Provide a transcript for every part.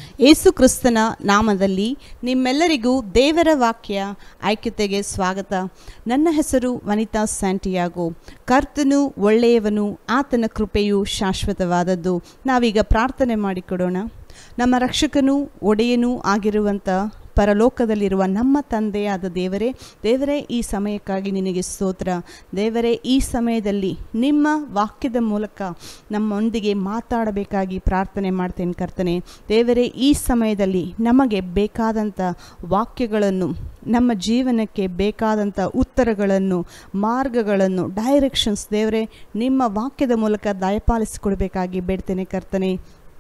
ಯೇಸು ಕ್ರಿಸ್ತನ ನಾಮದಲ್ಲಿ ನಿಮ್ಮೆಲ್ಲರಿಗೂ ದೇವರ ವಾಕ್ಯ ಐಕ್ಯತೆಗೆ ಸ್ವಾಗತ ನನ್ನ ಹೆಸರು ವನಿತಾ ಸ್ಯಾಂಟಿಯಾಗೋ ಕರ್ತನು ಒಳ್ಳೆಯವನು ಆತನ ಕೃಪೆಯು ಶಾಶ್ವತವಾದದ್ದು ನಾವೀಗ ಪ್ರಾರ್ಥನೆ ಮಾಡಿಕೊಡೋಣ ನಮ್ಮ ರಕ್ಷಕನೂ ಒಡೆಯನೂ ಆಗಿರುವಂಥ ಪರಲೋಕದಲ್ಲಿರುವ ನಮ್ಮ ತಂದೆಯಾದ ದೇವರೇ ದೇವರೇ ಈ ಸಮಯಕ್ಕಾಗಿ ನಿನಗೆ ಸ್ತೋತ್ರ ದೇವರೇ ಈ ಸಮಯದಲ್ಲಿ ನಿಮ್ಮ ವಾಕ್ಯದ ಮೂಲಕ ನಮ್ಮೊಂದಿಗೆ ಮಾತಾಡಬೇಕಾಗಿ ಪ್ರಾರ್ಥನೆ ಮಾಡ್ತೇನೆ ಕರ್ತನೆ ದೇವರೇ ಈ ಸಮಯದಲ್ಲಿ ನಮಗೆ ಬೇಕಾದಂಥ ವಾಕ್ಯಗಳನ್ನು ನಮ್ಮ ಜೀವನಕ್ಕೆ ಬೇಕಾದಂಥ ಉತ್ತರಗಳನ್ನು ಮಾರ್ಗಗಳನ್ನು ಡೈರೆಕ್ಷನ್ಸ್ ದೇವರೇ ನಿಮ್ಮ ವಾಕ್ಯದ ಮೂಲಕ ದಯಪಾಲಿಸಿಕೊಡ್ಬೇಕಾಗಿ ಬೇಡ್ತೇನೆ ಕರ್ತನೆ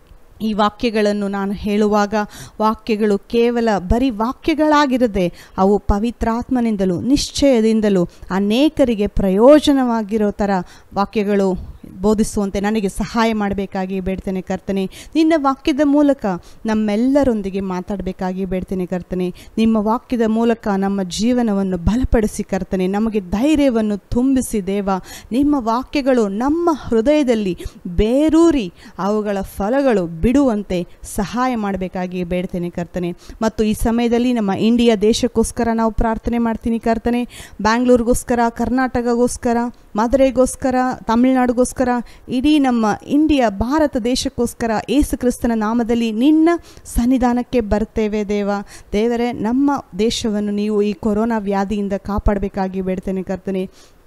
ಈ ವಾಕ್ಯಗಳನ್ನು ನಾನು ಹೇಳುವಾಗ ವಾಕ್ಯಗಳು ಕೇವಲ ಬರೀ ವಾಕ್ಯಗಳಾಗಿರದೆ ಅವು ಪವಿತ್ರಾತ್ಮನಿಂದಲೂ ನಿಶ್ಚಯದಿಂದಲೂ ಅನೇಕರಿಗೆ ಪ್ರಯೋಜನವಾಗಿರೋ ಥರ ವಾಕ್ಯಗಳು ಬೋಧಿಸುವಂತೆ ನನಗೆ ಸಹಾಯ ಮಾಡಬೇಕಾಗಿ ಬೇಡ್ತೇನೆ ಕರ್ತನೆ ನಿನ್ನ ವಾಕ್ಯದ ಮೂಲಕ ನಮ್ಮೆಲ್ಲರೊಂದಿಗೆ ಮಾತಾಡಬೇಕಾಗಿ ಬೇಡ್ತೇನೆ ಕರ್ತನೆ ನಿಮ್ಮ ವಾಕ್ಯದ ಮೂಲಕ ನಮ್ಮ ಜೀವನವನ್ನು ಬಲಪಡಿಸಿ ಕರ್ತನೆ ನಮಗೆ ಧೈರ್ಯವನ್ನು ತುಂಬಿಸಿ ದೇವ ನಿಮ್ಮ ವಾಕ್ಯಗಳು ನಮ್ಮ ಹೃದಯದಲ್ಲಿ ಬೇರೂರಿ ಅವುಗಳ ಫಲಗಳು ಬಿಡುವಂತೆ ಸಹಾಯ ಮಾಡಬೇಕಾಗಿ ಬೇಡ್ತೇನೆ ಕರ್ತನೆ ಮತ್ತು ಈ ಸಮಯದಲ್ಲಿ ನಮ್ಮ ಇಂಡಿಯಾ ದೇಶಕ್ಕೋಸ್ಕರ ನಾವು ಪ್ರಾರ್ಥನೆ ಮಾಡ್ತೀನಿ ಕರ್ತನೆ ಬ್ಯಾಂಗ್ಳೂರಿಗೋಸ್ಕರ ಕರ್ನಾಟಕಗೋಸ್ಕರ ಮದುರೆಗೋಸ್ಕರ ತಮಿಳುನಾಡಿಗೋಸ್ಕರ ಇಡೀ ನಮ್ಮ ಇಂಡಿಯಾ ಭಾರತ ದೇಶಕ್ಕೋಸ್ಕರ ಏಸು ಕ್ರಿಸ್ತನ ನಾಮದಲ್ಲಿ ನಿನ್ನ ಸನ್ನಿಧಾನಕ್ಕೆ ಬರ್ತೇವೆ ದೇವ ದೇವರೇ ನಮ್ಮ ದೇಶವನ್ನು ನೀವು ಈ ಕೊರೋನಾ ವ್ಯಾಧಿಯಿಂದ ಕಾಪಾಡಬೇಕಾಗಿ ಬೇಡ್ತೇನೆ ಕರ್ತನೆ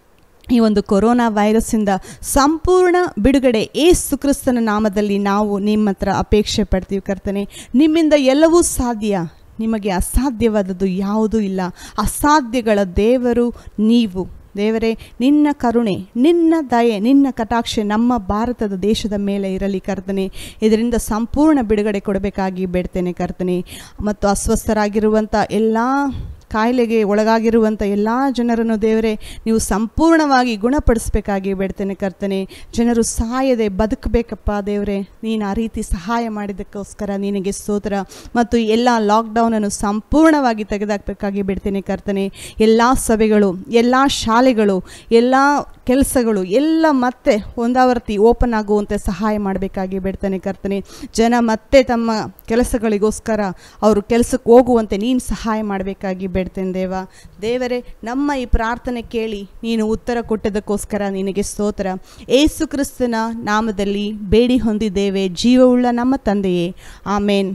ಈ ಒಂದು ಕೊರೋನಾ ವೈರಸ್ಸಿಂದ ಸಂಪೂರ್ಣ ಬಿಡುಗಡೆ ಏಸು ಕ್ರಿಸ್ತನ ನಾಮದಲ್ಲಿ ನಾವು ನಿಮ್ಮ ಹತ್ರ ಅಪೇಕ್ಷೆ ಪಡ್ತೀವಿ ಕರ್ತನೆ ನಿಮ್ಮಿಂದ ಎಲ್ಲವೂ ಸಾಧ್ಯ ನಿಮಗೆ ಅಸಾಧ್ಯವಾದದ್ದು ಯಾವುದೂ ಇಲ್ಲ ಅಸಾಧ್ಯಗಳ ದೇವರು ನೀವು ದೇವರೇ ನಿನ್ನ ಕರುಣೆ ನಿನ್ನ ದಯೆ ನಿನ್ನ ಕಟಾಕ್ಷೆ ನಮ್ಮ ಭಾರತದ ದೇಶದ ಮೇಲೆ ಇರಲಿ ಕರ್ತನೆ ಇದರಿಂದ ಸಂಪೂರ್ಣ ಬಿಡುಗಡೆ ಕೊಡಬೇಕಾಗಿ ಬೇಡ್ತೇನೆ ಕರ್ತನೆ ಮತ್ತು ಅಸ್ವಸ್ಥರಾಗಿರುವಂಥ ಎಲ್ಲ ಕಾಯಿಲೆಗೆ ಒಳಗಾಗಿರುವಂಥ ಎಲ್ಲ ಜನರನ್ನು ದೇವರೇ ನೀವು ಸಂಪೂರ್ಣವಾಗಿ ಗುಣಪಡಿಸಬೇಕಾಗಿ ಬೇಡ್ತೇನೆ ಕರ್ತನೆ ಜನರು ಸಾಯದೆ ಬದುಕಬೇಕಪ್ಪ ದೇವರೇ ನೀನು ಆ ರೀತಿ ಸಹಾಯ ಮಾಡಿದ್ದಕ್ಕೋಸ್ಕರ ನಿನಗೆ ಸ್ತೋತ್ರ ಮತ್ತು ಎಲ್ಲ ಲಾಕ್ಡೌನನ್ನು ಸಂಪೂರ್ಣವಾಗಿ ತೆಗೆದಾಕಬೇಕಾಗಿ ಬಿಡ್ತೇನೆ ಕರ್ತನೆ ಎಲ್ಲ ಸಭೆಗಳು ಎಲ್ಲ ಶಾಲೆಗಳು ಎಲ್ಲ ಕೆಲಸಗಳು ಎಲ್ಲ ಮತ್ತೆ ಒಂದಾವರ್ತಿ ಓಪನ್ ಆಗುವಂತೆ ಸಹಾಯ ಮಾಡಬೇಕಾಗಿ ಬಿಡ್ತಾನೆ ಕರ್ತನೆ ಜನ ಮತ್ತೆ ತಮ್ಮ ಕೆಲಸಗಳಿಗೋಸ್ಕರ ಅವರು ಕೆಲಸಕ್ಕೆ ಹೋಗುವಂತೆ ನೀನು ಸಹಾಯ ಮಾಡಬೇಕಾಗಿ ಬೇಡ್ತೇನೆ ದೇವ ದೇವರೇ ನಮ್ಮ ಈ ಪ್ರಾರ್ಥನೆ ಕೇಳಿ ನೀನು ಉತ್ತರ ಕೊಟ್ಟದಕ್ಕೋಸ್ಕರ ನಿನಗೆ ಸ್ತೋತ್ರ ಏಸು ಕ್ರಿಸ್ತನ ನಾಮದಲ್ಲಿ ಬೇಡಿ ಹೊಂದಿದ್ದೇವೆ ಜೀವವುಳ್ಳ ನಮ್ಮ ತಂದೆಯೇ ಆಮೇನ್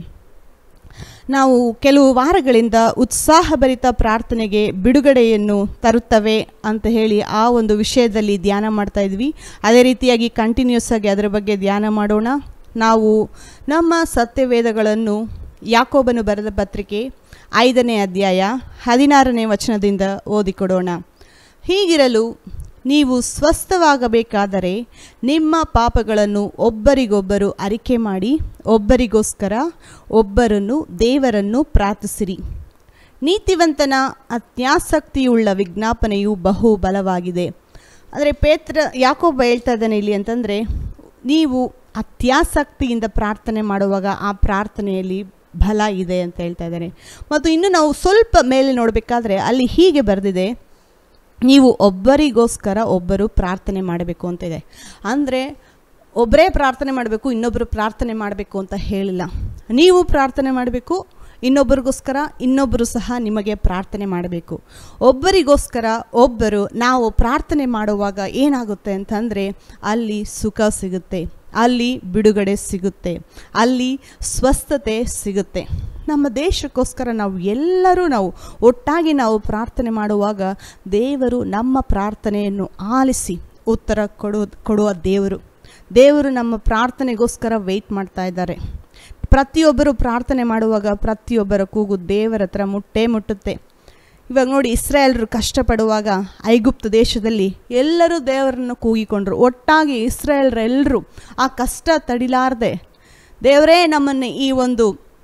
ನಾವು ಕೆಲವು ವಾರಗಳಿಂದ ಉತ್ಸಾಹಭರಿತ ಪ್ರಾರ್ಥನೆಗೆ ಬಿಡುಗಡೆಯನ್ನು ತರುತ್ತವೆ ಅಂತ ಹೇಳಿ ಆ ಒಂದು ವಿಷಯದಲ್ಲಿ ಧ್ಯಾನ ಮಾಡ್ತಾ ಇದ್ವಿ ಅದೇ ರೀತಿಯಾಗಿ ಕಂಟಿನ್ಯೂಸ್ ಆಗಿ ಅದರ ಬಗ್ಗೆ ಧ್ಯಾನ ಮಾಡೋಣ ನಾವು ನಮ್ಮ ಸತ್ಯವೇದಗಳನ್ನು ಯಾಕೋಬನು ಬರೆದ ಪತ್ರಿಕೆ ಐದನೇ ಅಧ್ಯಾಯ ಹದಿನಾರನೇ ವಚನದಿಂದ ಓದಿಕೊಡೋಣ ಹೀಗಿರಲು ನೀವು ಸ್ವಸ್ಥವಾಗಬೇಕಾದರೆ ನಿಮ್ಮ ಪಾಪಗಳನ್ನು ಒಬ್ಬರಿಗೊಬ್ಬರು ಅರಿಕೆ ಮಾಡಿ ಒಬ್ಬರಿಗೋಸ್ಕರ ಒಬ್ಬರನ್ನು ದೇವರನ್ನು ಪ್ರಾರ್ಥಿಸಿರಿ ನೀತಿವಂತನ ಅತ್ಯಾಸಕ್ತಿಯುಳ್ಳ ವಿಜ್ಞಾಪನೆಯು ಬಹು ಬಲವಾಗಿದೆ ಅಂದರೆ ಪೇತ್ರ ಯಾಕೊಬ್ಬ ಹೇಳ್ತಾ ಇದ್ದಾನೆ ಇಲ್ಲಿ ಅಂತಂದರೆ ನೀವು ಅತ್ಯಾಸಕ್ತಿಯಿಂದ ಪ್ರಾರ್ಥನೆ ಮಾಡುವಾಗ ಆ ಪ್ರಾರ್ಥನೆಯಲ್ಲಿ ಬಲ ಇದೆ ಅಂತ ಹೇಳ್ತಾ ಇದ್ದಾನೆ ಮತ್ತು ಇನ್ನು ನಾವು ಸ್ವಲ್ಪ ಮೇಲೆ ನೋಡಬೇಕಾದ್ರೆ ಅಲ್ಲಿ ಹೀಗೆ ಬರೆದಿದೆ ನೀವು ಒಬ್ಬರಿಗೋಸ್ಕರ ಒಬ್ಬರು ಪ್ರಾರ್ಥನೆ ಮಾಡಬೇಕು ಅಂತ ಇದೆ ಅಂದರೆ ಒಬ್ಬರೇ ಪ್ರಾರ್ಥನೆ ಮಾಡಬೇಕು ಇನ್ನೊಬ್ಬರು ಪ್ರಾರ್ಥನೆ ಮಾಡಬೇಕು ಅಂತ ಹೇಳಿಲ್ಲ ನೀವು ಪ್ರಾರ್ಥನೆ ಮಾಡಬೇಕು ಇನ್ನೊಬ್ಬರಿಗೋಸ್ಕರ ಇನ್ನೊಬ್ಬರು ಸಹ ನಿಮಗೆ ಪ್ರಾರ್ಥನೆ ಮಾಡಬೇಕು ಒಬ್ಬರಿಗೋಸ್ಕರ ಒಬ್ಬರು ನಾವು ಪ್ರಾರ್ಥನೆ ಮಾಡುವಾಗ ಏನಾಗುತ್ತೆ ಅಂತಂದರೆ ಅಲ್ಲಿ ಸುಖ ಸಿಗುತ್ತೆ ಅಲ್ಲಿ ಬಿಡುಗಡೆ ಸಿಗುತ್ತೆ ಅಲ್ಲಿ ಸ್ವಸ್ಥತೆ ಸಿಗುತ್ತೆ ನಮ್ಮ ದೇಶಕ್ಕೋಸ್ಕರ ನಾವು ಎಲ್ಲರೂ ನಾವು ಒಟ್ಟಾಗಿ ನಾವು ಪ್ರಾರ್ಥನೆ ಮಾಡುವಾಗ ದೇವರು ನಮ್ಮ ಪ್ರಾರ್ಥನೆಯನ್ನು ಆಲಿಸಿ ಉತ್ತರ ಕೊಡುವ ಕೊಡುವ ದೇವರು ದೇವರು ನಮ್ಮ ಪ್ರಾರ್ಥನೆಗೋಸ್ಕರ ವೆಯ್ಟ್ ಮಾಡ್ತಾ ಇದ್ದಾರೆ ಪ್ರತಿಯೊಬ್ಬರು ಪ್ರಾರ್ಥನೆ ಮಾಡುವಾಗ ಪ್ರತಿಯೊಬ್ಬರ ಕೂಗು ದೇವರ ಹತ್ರ ಮುಟ್ಟೇ ಮುಟ್ಟುತ್ತೆ ಇವಾಗ ನೋಡಿ ಇಸ್ರಾಯೇಲ್ರು ಕಷ್ಟಪಡುವಾಗ ಐಗುಪ್ತ ದೇಶದಲ್ಲಿ ಎಲ್ಲರೂ ದೇವರನ್ನು ಕೂಗಿಕೊಂಡ್ರು ಒಟ್ಟಾಗಿ ಇಸ್ರಾಯೇಲ್ರೆಲ್ಲರೂ ಆ ಕಷ್ಟ ತಡಿಲಾರ್ದೆ ದೇವರೇ ನಮ್ಮನ್ನು ಈ ಒಂದು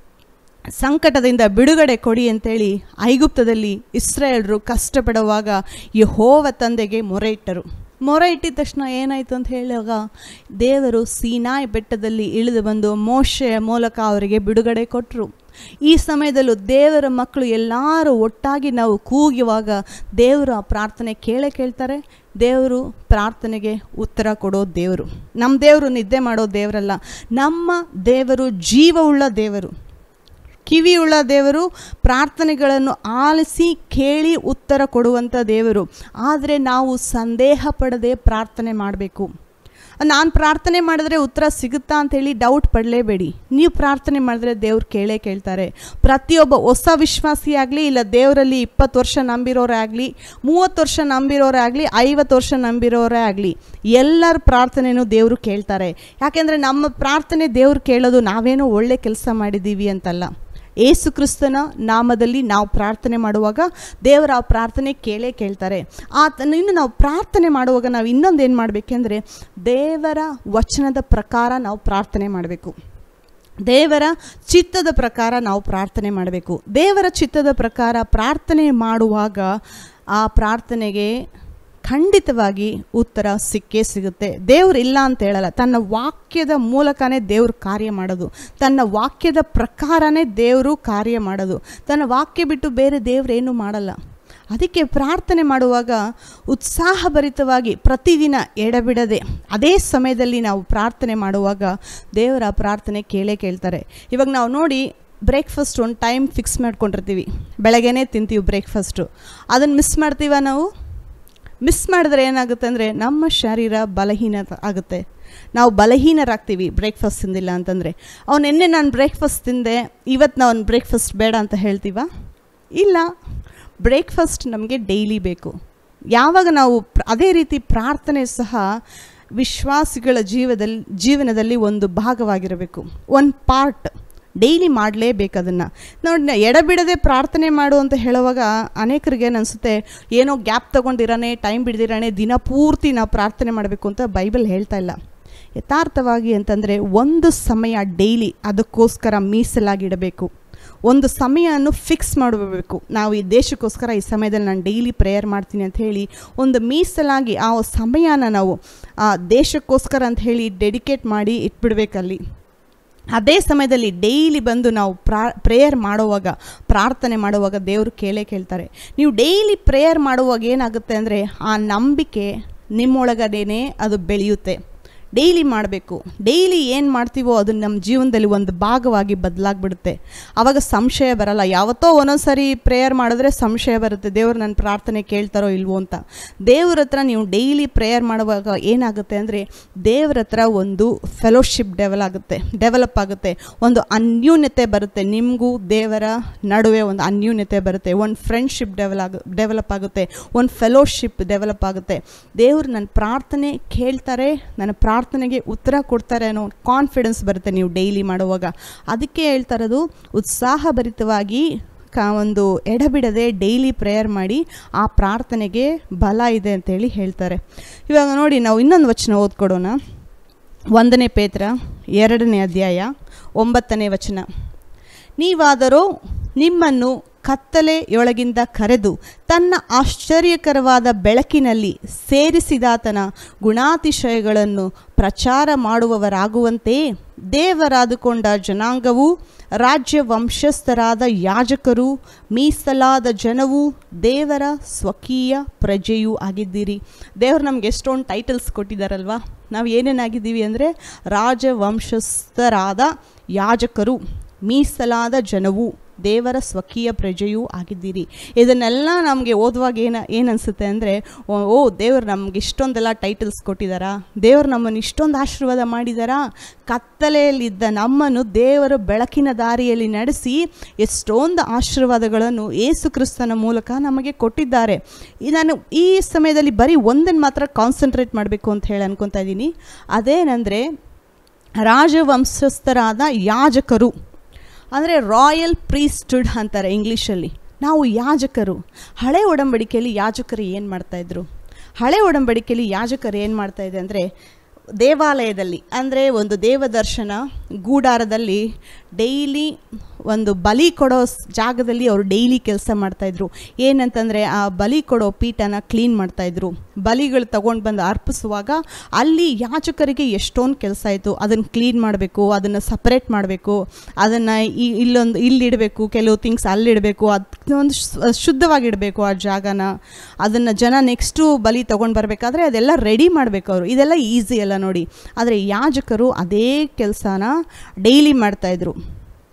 ಸಂಕಟದಿಂದ ಬಿಡುಗಡೆ ಕೊಡಿ ಅಂತೇಳಿ ಐಗುಪ್ತದಲ್ಲಿ ಇಸ್ರಾಯೇಲ್ರು ಕಷ್ಟಪಡುವಾಗ ಯಹೋವ ತಂದೆಗೆ ಮೊರೆ ಇಟ್ಟರು ಮೊರೆ ಇಟ್ಟಿದ ತಕ್ಷಣ ಏನಾಯಿತು ಅಂತ ಹೇಳುವಾಗ ದೇವರು ಸೀನಾಯ್ ಬೆಟ್ಟದಲ್ಲಿ ಇಳಿದು ಬಂದು ಮೋಶೆಯ ಮೂಲಕ ಅವರಿಗೆ ಬಿಡುಗಡೆ ಕೊಟ್ಟರು ಈ ಸಮಯದಲ್ಲೂ ದೇವರ ಮಕ್ಕಳು ಎಲ್ಲರೂ ಒಟ್ಟಾಗಿ ನಾವು ಕೂಗುವಾಗ ದೇವರು ಆ ಪ್ರಾರ್ಥನೆ ಕೇಳೇ ಕೇಳ್ತಾರೆ ದೇವರು ಪ್ರಾರ್ಥನೆಗೆ ಉತ್ತರ ಕೊಡೋ ದೇವರು ನಮ್ಮ ದೇವರು ನಿದ್ದೆ ಮಾಡೋ ದೇವರಲ್ಲ ನಮ್ಮ ದೇವರು ಜೀವವುಳ್ಳ ದೇವರು ಕಿವಿಯುಳ್ಳ ದೇವರು ಪ್ರಾರ್ಥನೆಗಳನ್ನು ಆಲಿಸಿ ಕೇಳಿ ಉತ್ತರ ಕೊಡುವಂಥ ದೇವರು ಆದರೆ ನಾವು ಸಂದೇಹ ಪಡದೆ ಪ್ರಾರ್ಥನೆ ಮಾಡಬೇಕು ನಾನು ಪ್ರಾರ್ಥನೆ ಮಾಡಿದ್ರೆ ಉತ್ತರ ಸಿಗುತ್ತಾ ಅಂತೇಳಿ ಡೌಟ್ ಪಡಲೇಬೇಡಿ ನೀವು ಪ್ರಾರ್ಥನೆ ಮಾಡಿದ್ರೆ ದೇವ್ರು ಕೇಳೇ ಕೇಳ್ತಾರೆ ಪ್ರತಿಯೊಬ್ಬ ಹೊಸ ವಿಶ್ವಾಸಿ ಆಗಲಿ ಇಲ್ಲ ದೇವರಲ್ಲಿ ಇಪ್ಪತ್ತು ವರ್ಷ ನಂಬಿರೋರೇ ಆಗಲಿ ಮೂವತ್ತು ವರ್ಷ ನಂಬಿರೋರೇ ಆಗಲಿ ಐವತ್ತು ವರ್ಷ ನಂಬಿರೋರೇ ಆಗಲಿ ಎಲ್ಲರ ಪ್ರಾರ್ಥನೆನೂ ದೇವರು ಕೇಳ್ತಾರೆ ಯಾಕೆಂದರೆ ನಮ್ಮ ಪ್ರಾರ್ಥನೆ ದೇವ್ರು ಕೇಳೋದು ನಾವೇನೋ ಒಳ್ಳೆ ಕೆಲಸ ಮಾಡಿದ್ದೀವಿ ಅಂತಲ್ಲ ಏಸು ಕ್ರಿಸ್ತನ ನಾಮದಲ್ಲಿ ನಾವು ಪ್ರಾರ್ಥನೆ ಮಾಡುವಾಗ ದೇವರ ಆ ಪ್ರಾರ್ಥನೆ ಕೇಳೇ ಕೇಳ್ತಾರೆ ಆತನ ಇನ್ನು ನಾವು ಪ್ರಾರ್ಥನೆ ಮಾಡುವಾಗ ನಾವು ಇನ್ನೊಂದು ಏನು ಮಾಡಬೇಕೆಂದ್ರೆ ದೇವರ ವಚನದ ಪ್ರಕಾರ ನಾವು ಪ್ರಾರ್ಥನೆ ಮಾಡಬೇಕು ದೇವರ ಚಿತ್ತದ ಪ್ರಕಾರ ನಾವು ಪ್ರಾರ್ಥನೆ ಮಾಡಬೇಕು ದೇವರ ಚಿತ್ತದ ಪ್ರಕಾರ ಪ್ರಾರ್ಥನೆ ಮಾಡುವಾಗ ಆ ಪ್ರಾರ್ಥನೆಗೆ ಖಂಡಿತವಾಗಿ ಉತ್ತರ ಸಿಕ್ಕೇ ಸಿಗುತ್ತೆ ದೇವ್ರು ಇಲ್ಲ ಅಂತ ಹೇಳಲ್ಲ ತನ್ನ ವಾಕ್ಯದ ಮೂಲಕನೇ ದೇವ್ರು ಕಾರ್ಯ ಮಾಡೋದು ತನ್ನ ವಾಕ್ಯದ ಪ್ರಕಾರನೇ ದೇವರು ಕಾರ್ಯ ಮಾಡೋದು ತನ್ನ ವಾಕ್ಯ ಬಿಟ್ಟು ಬೇರೆ ದೇವ್ರೇನು ಮಾಡಲ್ಲ ಅದಕ್ಕೆ ಪ್ರಾರ್ಥನೆ ಮಾಡುವಾಗ ಉತ್ಸಾಹಭರಿತವಾಗಿ ಪ್ರತಿದಿನ ಎಡಬಿಡದೆ ಅದೇ ಸಮಯದಲ್ಲಿ ನಾವು ಪ್ರಾರ್ಥನೆ ಮಾಡುವಾಗ ದೇವರ ಪ್ರಾರ್ಥನೆ ಕೇಳೇ ಕೇಳ್ತಾರೆ ಇವಾಗ ನಾವು ನೋಡಿ ಬ್ರೇಕ್ಫಾಸ್ಟ್ ಒಂದು ಟೈಮ್ ಫಿಕ್ಸ್ ಮಾಡ್ಕೊಂಡಿರ್ತೀವಿ ಬೆಳಗ್ಗೆನೇ ತಿಂತೀವಿ ಬ್ರೇಕ್ಫಾಸ್ಟು ಅದನ್ನು ಮಿಸ್ ಮಾಡ್ತೀವ ನಾವು ಮಿಸ್ ಮಾಡಿದ್ರೆ ಏನಾಗುತ್ತೆ ಅಂದರೆ ನಮ್ಮ ಶರೀರ ಬಲಹೀನ ಆಗುತ್ತೆ ನಾವು ಬಲಹೀನರಾಗ್ತೀವಿ ಬ್ರೇಕ್ಫಾಸ್ಟ್ ತಿಂದಿಲ್ಲ ಅಂತಂದರೆ ಅವ್ನು ನಿನ್ನೆ ನಾನು ಬ್ರೇಕ್ಫಾಸ್ಟ್ ತಿಂದೆ ಇವತ್ತು ನಾವು ಬ್ರೇಕ್ಫಾಸ್ಟ್ ಬೇಡ ಅಂತ ಹೇಳ್ತೀವ ಇಲ್ಲ ಬ್ರೇಕ್ಫಾಸ್ಟ್ ನಮಗೆ ಡೈಲಿ ಬೇಕು ಯಾವಾಗ ನಾವು ಪ್ರ- ಅದೇ ರೀತಿ ಪ್ರಾರ್ಥನೆ ಸಹ ವಿಶ್ವಾಸಿಗಳ ಜೀವದಲ್ಲಿ ಜೀವನದಲ್ಲಿ ಒಂದು ಭಾಗವಾಗಿರಬೇಕು ಒಂದು ಪಾರ್ಟ್ ಡೈಲಿ ಮಾಡಲೇಬೇಕು ಅದನ್ನು ನೋಡಿ ಎಡಬಿಡದೆ ಪ್ರಾರ್ಥನೆ ಮಾಡು ಅಂತ ಹೇಳುವಾಗ ಅನೇಕರಿಗೆ ಅನಿಸುತ್ತೆ ಏನೋ ಗ್ಯಾಪ್ ತೊಗೊಂಡಿರಾನೆ ಟೈಮ್ ಬಿಡ್ದಿರಾನೆ ದಿನ ಪೂರ್ತಿ ನಾವು ಪ್ರಾರ್ಥನೆ ಮಾಡಬೇಕು ಅಂತ ಬೈಬಲ್ ಹೇಳ್ತಾ ಇಲ್ಲ ಯಥಾರ್ಥವಾಗಿ ಅಂತಂದರೆ ಒಂದು ಸಮಯ ಡೈಲಿ ಅದಕ್ಕೋಸ್ಕರ ಮೀಸಲಾಗಿಡಬೇಕು ಒಂದು ಸಮಯವನ್ನು ಫಿಕ್ಸ್ ಮಾಡಬೇಕು ನಾವು ಈ ದೇಶಕ್ಕೋಸ್ಕರ ಈ ಸಮಯದಲ್ಲಿ ನಾನು ಡೈಲಿ ಪ್ರೇಯರ್ ಮಾಡ್ತೀನಿ ಅಂತ ಹೇಳಿ ಒಂದು ಮೀಸಲಾಗಿ ಆ ಸಮಯನ ನಾವು ಆ ದೇಶಕ್ಕೋಸ್ಕರ ಅಂತ ಹೇಳಿ ಡೆಡಿಕೇಟ್ ಮಾಡಿ ಇಟ್ಬಿಡ್ಬೇಕಲ್ಲಿ ಅದೇ ಸಮಯದಲ್ಲಿ ಡೈಲಿ ಬಂದು ನಾವು ಪ್ರಾ ಪ್ರೇಯರ್ ಮಾಡುವಾಗ ಪ್ರಾರ್ಥನೆ ಮಾಡುವಾಗ ದೇವರು ಕೇಳೇ ಕೇಳ್ತಾರೆ ನೀವು ಡೈಲಿ ಪ್ರೇಯರ್ ಮಾಡುವಾಗ ಏನಾಗುತ್ತೆ ಅಂದರೆ ಆ ನಂಬಿಕೆ ನಿಮ್ಮೊಳಗಡೆನೇ ಅದು ಬೆಳೆಯುತ್ತೆ ಡೈಲಿ ಮಾಡಬೇಕು ಡೈಲಿ ಏನು ಮಾಡ್ತೀವೋ ಅದು ನಮ್ಮ ಜೀವನದಲ್ಲಿ ಒಂದು ಭಾಗವಾಗಿ ಬದಲಾಗ್ಬಿಡುತ್ತೆ ಆವಾಗ ಸಂಶಯ ಬರಲ್ಲ ಯಾವತ್ತೋ ಒಂದೊಂದು ಸರಿ ಪ್ರೇಯರ್ ಮಾಡಿದ್ರೆ ಸಂಶಯ ಬರುತ್ತೆ ದೇವರು ನನ್ನ ಪ್ರಾರ್ಥನೆ ಕೇಳ್ತಾರೋ ಇಲ್ವೋ ಅಂತ ದೇವ್ರ ಹತ್ರ ನೀವು ಡೈಲಿ ಪ್ರೇಯರ್ ಮಾಡುವಾಗ ಏನಾಗುತ್ತೆ ಅಂದರೆ ದೇವ್ರ ಹತ್ರ ಒಂದು ಫೆಲೋಶಿಪ್ ಡೆವಲ್ ಆಗುತ್ತೆ ಡೆವಲಪ್ ಆಗುತ್ತೆ ಒಂದು ಅನ್ಯೂನ್ಯತೆ ಬರುತ್ತೆ ನಿಮಗೂ ದೇವರ ನಡುವೆ ಒಂದು ಅನ್ಯೂನ್ಯತೆ ಬರುತ್ತೆ ಒಂದು ಫ್ರೆಂಡ್ಶಿಪ್ ಡೆವಲ್ ಆಗ ಡೆವಲಪ್ ಆಗುತ್ತೆ ಒಂದು ಫೆಲೋಶಿಪ್ ಡೆವಲಪ್ ಆಗುತ್ತೆ ದೇವರು ನನ್ನ ಪ್ರಾರ್ಥನೆ ಕೇಳ್ತಾರೆ ನನ್ನ ಪ್ರಾರ್ಥನೆಗೆ ಉತ್ತರ ಕೊಡ್ತಾರೆ ಅನ್ನೋ ಕಾನ್ಫಿಡೆನ್ಸ್ ಬರುತ್ತೆ ನೀವು ಡೈಲಿ ಮಾಡುವಾಗ ಅದಕ್ಕೆ ಹೇಳ್ತಾ ಇರೋದು ಉತ್ಸಾಹಭರಿತವಾಗಿ ಕ ಒಂದು ಎಡಬಿಡದೆ ಡೈಲಿ ಪ್ರೇಯರ್ ಮಾಡಿ ಆ ಪ್ರಾರ್ಥನೆಗೆ ಬಲ ಇದೆ ಅಂತೇಳಿ ಹೇಳ್ತಾರೆ ಇವಾಗ ನೋಡಿ ನಾವು ಇನ್ನೊಂದು ವಚನ ಓದ್ಕೊಡೋಣ ಒಂದನೇ ಪೇತ್ರ ಎರಡನೇ ಅಧ್ಯಾಯ ಒಂಬತ್ತನೇ ವಚನ ನೀವಾದರೂ ನಿಮ್ಮನ್ನು ಕತ್ತಲೆಯೊಳಗಿಂದ ಕರೆದು ತನ್ನ ಆಶ್ಚರ್ಯಕರವಾದ ಬೆಳಕಿನಲ್ಲಿ ಸೇರಿಸಿದಾತನ ಗುಣಾತಿಶಯಗಳನ್ನು ಪ್ರಚಾರ ಮಾಡುವವರಾಗುವಂತೆ ದೇವರಾದುಕೊಂಡ ಜನಾಂಗವು ರಾಜ್ಯ ವಂಶಸ್ಥರಾದ ಯಾಜಕರು ಮೀಸಲಾದ ಜನವು ದೇವರ ಸ್ವಕೀಯ ಪ್ರಜೆಯೂ ಆಗಿದ್ದೀರಿ ದೇವರು ನಮ್ಗೆ ಎಷ್ಟೊಂದು ಟೈಟಲ್ಸ್ ಕೊಟ್ಟಿದ್ದಾರಲ್ವಾ ನಾವು ಏನೇನಾಗಿದ್ದೀವಿ ಅಂದರೆ ರಾಜವಂಶಸ್ಥರಾದ ಯಾಜಕರು ಮೀಸಲಾದ ಜನವು ದೇವರ ಸ್ವಕೀಯ ಪ್ರಜೆಯೂ ಆಗಿದ್ದೀರಿ ಇದನ್ನೆಲ್ಲ ನಮಗೆ ಓದುವಾಗ ಏನು ಏನು ಅನಿಸುತ್ತೆ ಅಂದರೆ ಓ ದೇವ್ರು ನಮ್ಗೆ ಇಷ್ಟೊಂದೆಲ್ಲ ಟೈಟಲ್ಸ್ ಕೊಟ್ಟಿದ್ದಾರಾ ದೇವ್ರು ನಮ್ಮನ್ನು ಇಷ್ಟೊಂದು ಆಶೀರ್ವಾದ ಮಾಡಿದಾರಾ ಕತ್ತಲೆಯಲ್ಲಿದ್ದ ನಮ್ಮನ್ನು ದೇವರು ಬೆಳಕಿನ ದಾರಿಯಲ್ಲಿ ನಡೆಸಿ ಎಷ್ಟೊಂದು ಆಶೀರ್ವಾದಗಳನ್ನು ಏಸು ಕ್ರಿಸ್ತನ ಮೂಲಕ ನಮಗೆ ಕೊಟ್ಟಿದ್ದಾರೆ ಈ ನಾನು ಈ ಸಮಯದಲ್ಲಿ ಬರೀ ಒಂದನ್ನು ಮಾತ್ರ ಕಾನ್ಸಂಟ್ರೇಟ್ ಮಾಡಬೇಕು ಅಂತ ಹೇಳಿ ಅನ್ಕೊತಾ ಇದ್ದೀನಿ ಅದೇನೆಂದರೆ ರಾಜವಂಶಸ್ಥರಾದ ಯಾಜಕರು ಅಂದರೆ ರಾಯಲ್ ಪ್ರೀಸ್ಟುಡ್ ಅಂತಾರೆ ಇಂಗ್ಲೀಷಲ್ಲಿ ನಾವು ಯಾಜಕರು ಹಳೆ ಒಡಂಬಡಿಕೆಯಲ್ಲಿ ಯಾಜಕರು ಏನು ಮಾಡ್ತಾಯಿದ್ರು ಹಳೆ ಒಡಂಬಡಿಕೆಯಲ್ಲಿ ಯಾಜಕರು ಏನು ಮಾಡ್ತಾಯಿದೆ ಅಂದರೆ ದೇವಾಲಯದಲ್ಲಿ ಅಂದರೆ ಒಂದು ದೇವದರ್ಶನ ಗೂಡಾರದಲ್ಲಿ ಡೈಲಿ ಒಂದು ಬಲಿ ಕೊಡೋ ಸ್- ಜಾಗದಲ್ಲಿ ಅವರು ಡೈಲಿ ಕೆಲಸ ಮಾಡ್ತಾಯಿದ್ರು ಏನಂತಂದರೆ ಆ ಬಲಿ ಕೊಡೋ ಪೀಠನ ಕ್ಲೀನ್ ಮಾಡ್ತಾಯಿದ್ರು ಬಲಿಗಳು ತಗೊಂಡು ಬಂದು ಅರ್ಪಿಸುವಾಗ ಅಲ್ಲಿ ಯಾಜಕರಿಗೆ ಎಷ್ಟೊಂದು ಕೆಲಸ ಆಯಿತು ಅದನ್ನು ಕ್ಲೀನ್ ಮಾಡಬೇಕು ಅದನ್ನು ಸಪ್ರೇಟ್ ಮಾಡಬೇಕು ಅದನ್ನು ಇಲ್ಲೊಂದು ಇಲ್ಲಿಡಬೇಕು ಕೆಲವು ಥಿಂಗ್ಸ್ ಅಲ್ಲಿಡಬೇಕು ಅದು ಒಂದು ಶುದ್ಧವಾಗಿಡಬೇಕು ಆ ಜಾಗನ ಅದನ್ನು ಜನ ನೆಕ್ಸ್ಟು ಬಲಿ ತೊಗೊಂಡು ಬರಬೇಕಾದ್ರೆ ಅದೆಲ್ಲ ರೆಡಿ ಮಾಡಬೇಕು ಅವರು ಇದೆಲ್ಲ ಈಸಿ ಅಲ್ಲ ನೋಡಿ ಆದರೆ ಯಾಜಕರು ಅದೇ ಕೆಲಸನ ಡೈಲಿ ಮಾಡ್ತಾಯಿದ್ರು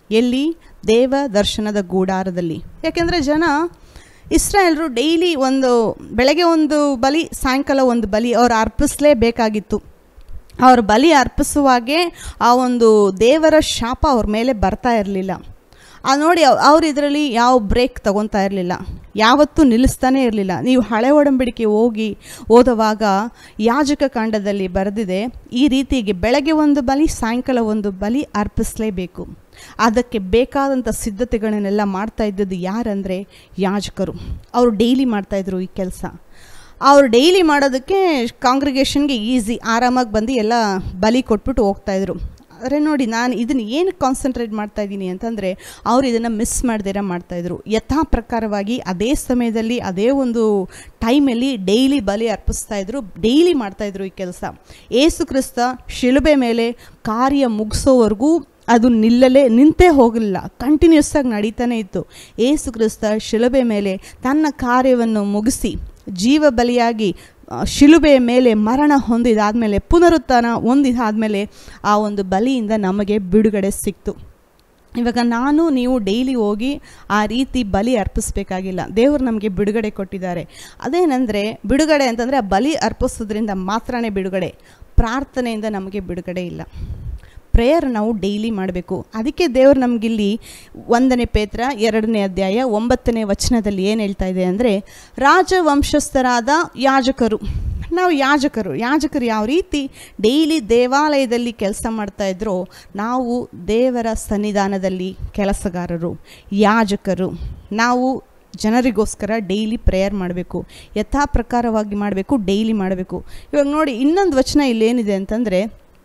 ಎಲ್ಲಿ ದೇವ ದರ್ಶನದ ಗೂಡಾರದಲ್ಲಿ ಯಾಕೆಂದರೆ ಜನ ಇಸ್ರಾಯೇಲರು ಡೈಲಿ ಒಂದು ಬೆಳಗ್ಗೆ ಒಂದು ಬಲಿ ಸಾಯಂಕಾಲ ಒಂದು ಬಲಿ ಅವ್ರು ಅರ್ಪಿಸಲೇಬೇಕಾಗಿತ್ತು ಅವ್ರ ಬಲಿ ಅರ್ಪಿಸುವಾಗೆ ಆ ಒಂದು ದೇವರ ಶಾಪ ಅವ್ರ ಮೇಲೆ ಬರ್ತಾ ಇರಲಿಲ್ಲ ಆ ನೋಡಿ ಅವ್ರು ಇದರಲ್ಲಿ ಯಾವ ಬ್ರೇಕ್ ತಗೊತಾ ಇರಲಿಲ್ಲ ಯಾವತ್ತೂ ನಿಲ್ಲಿಸ್ತಾನೇ ಇರಲಿಲ್ಲ ನೀವು ಹಳೆ ಒಡಂಬಡಿಕೆ ಹೋಗಿ ಓದುವಾಗ ಯಾಜಕ ಕಾಂಡದಲ್ಲಿ ಬರೆದಿದೆ ಈ ರೀತಿಗೆ ಬೆಳಗ್ಗೆ ಒಂದು ಬಲಿ ಸಾಯಂಕಾಲ ಒಂದು ಬಲಿ ಅರ್ಪಿಸಲೇಬೇಕು ಅದಕ್ಕೆ ಬೇಕಾದಂಥ ಸಿದ್ಧತೆಗಳನ್ನೆಲ್ಲ ಮಾಡ್ತಾ ಇದ್ದದ್ದು ಯಾರಂದರೆ ಯಾಜಕರು ಅವರು ಡೈಲಿ ಮಾಡ್ತಾಯಿದ್ರು ಈ ಕೆಲಸ ಅವ್ರು ಡೈಲಿ ಮಾಡೋದಕ್ಕೆ ಕಾಂಗ್ರಿಗೇಷನ್ಗೆ ಈಸಿ ಆರಾಮಾಗಿ ಬಂದು ಎಲ್ಲ ಬಲಿ ಕೊಟ್ಬಿಟ್ಟು ಹೋಗ್ತಾಯಿದ್ರು ಆದರೆ ನೋಡಿ ನಾನು ಇದನ್ನು ಏನು ಕಾನ್ಸಂಟ್ರೇಟ್ ಮಾಡ್ತಾ ಇದ್ದೀನಿ ಅಂತಂದರೆ ಅವ್ರು ಇದನ್ನು ಮಿಸ್ ಮಾಡ್ದಿರ ಮಾಡ್ತಾಯಿದ್ರು ಯಥಾ ಪ್ರಕಾರವಾಗಿ ಅದೇ ಸಮಯದಲ್ಲಿ ಅದೇ ಒಂದು ಟೈಮಲ್ಲಿ ಡೈಲಿ ಬಲಿ ಅರ್ಪಿಸ್ತಾ ಇದ್ರು ಡೈಲಿ ಮಾಡ್ತಾಯಿದ್ರು ಈ ಕೆಲಸ ಏಸು ಕ್ರಿಸ್ತ ಶಿಲುಬೆ ಮೇಲೆ ಕಾರ್ಯ ಮುಗಿಸೋವರೆಗೂ ಅದು ನಿಲ್ಲಲೇ ನಿಂತೇ ಹೋಗಲಿಲ್ಲ ಕಂಟಿನ್ಯೂಸ್ ಆಗಿ ನಡೀತಾನೆ ಇತ್ತು ಏಸು ಕ್ರಿಸ್ತ ಶಿಲುಬೆ ಮೇಲೆ ತನ್ನ ಕಾರ್ಯವನ್ನು ಮುಗಿಸಿ ಜೀವ ಬಲಿಯಾಗಿ ಶಿಲುಬೆಯ ಮೇಲೆ ಮರಣ ಹೊಂದಿದಾದಮೇಲೆ ಪುನರುತ್ಥಾನ ಹೊಂದಿದಾದಮೇಲೆ ಆ ಒಂದು ಬಲಿಯಿಂದ ನಮಗೆ ಬಿಡುಗಡೆ ಸಿಕ್ತು ಇವಾಗ ನಾನು ನೀವು ಡೈಲಿ ಹೋಗಿ ಆ ರೀತಿ ಬಲಿ ಅರ್ಪಿಸ್ಬೇಕಾಗಿಲ್ಲ ದೇವರು ನಮಗೆ ಬಿಡುಗಡೆ ಕೊಟ್ಟಿದ್ದಾರೆ ಅದೇನೆಂದರೆ ಬಿಡುಗಡೆ ಅಂತಂದರೆ ಆ ಬಲಿ ಅರ್ಪಿಸೋದ್ರಿಂದ ಮಾತ್ರನೇ ಬಿಡುಗಡೆ ಪ್ರಾರ್ಥನೆಯಿಂದ ನಮಗೆ ಬಿಡುಗಡೆ ಇಲ್ಲ ಪ್ರೇಯರ್ ನಾವು ಡೈಲಿ ಮಾಡಬೇಕು ಅದಕ್ಕೆ ದೇವರು ನಮಗಿಲ್ಲಿ ಒಂದನೇ ಪೇತ್ರ ಎರಡನೇ ಅಧ್ಯಾಯ ಒಂಬತ್ತನೇ ವಚನದಲ್ಲಿ ಏನು ಹೇಳ್ತಾ ಇದೆ ಅಂದರೆ ರಾಜವಂಶಸ್ಥರಾದ ಯಾಜಕರು ನಾವು ಯಾಜಕರು ಯಾಜಕರು ಯಾವ ರೀತಿ ಡೈಲಿ ದೇವಾಲಯದಲ್ಲಿ ಕೆಲಸ ಮಾಡ್ತಾಯಿದ್ರೋ ನಾವು ದೇವರ ಸನ್ನಿಧಾನದಲ್ಲಿ ಕೆಲಸಗಾರರು ಯಾಜಕರು ನಾವು ಜನರಿಗೋಸ್ಕರ ಡೈಲಿ ಪ್ರೇಯರ್ ಮಾಡಬೇಕು ಯಥಾ ಪ್ರಕಾರವಾಗಿ ಮಾಡಬೇಕು ಡೈಲಿ ಮಾಡಬೇಕು ಇವಾಗ ನೋಡಿ ಇನ್ನೊಂದು ವಚನ ಇಲ್ಲೇನಿದೆ ಅಂತಂದರೆ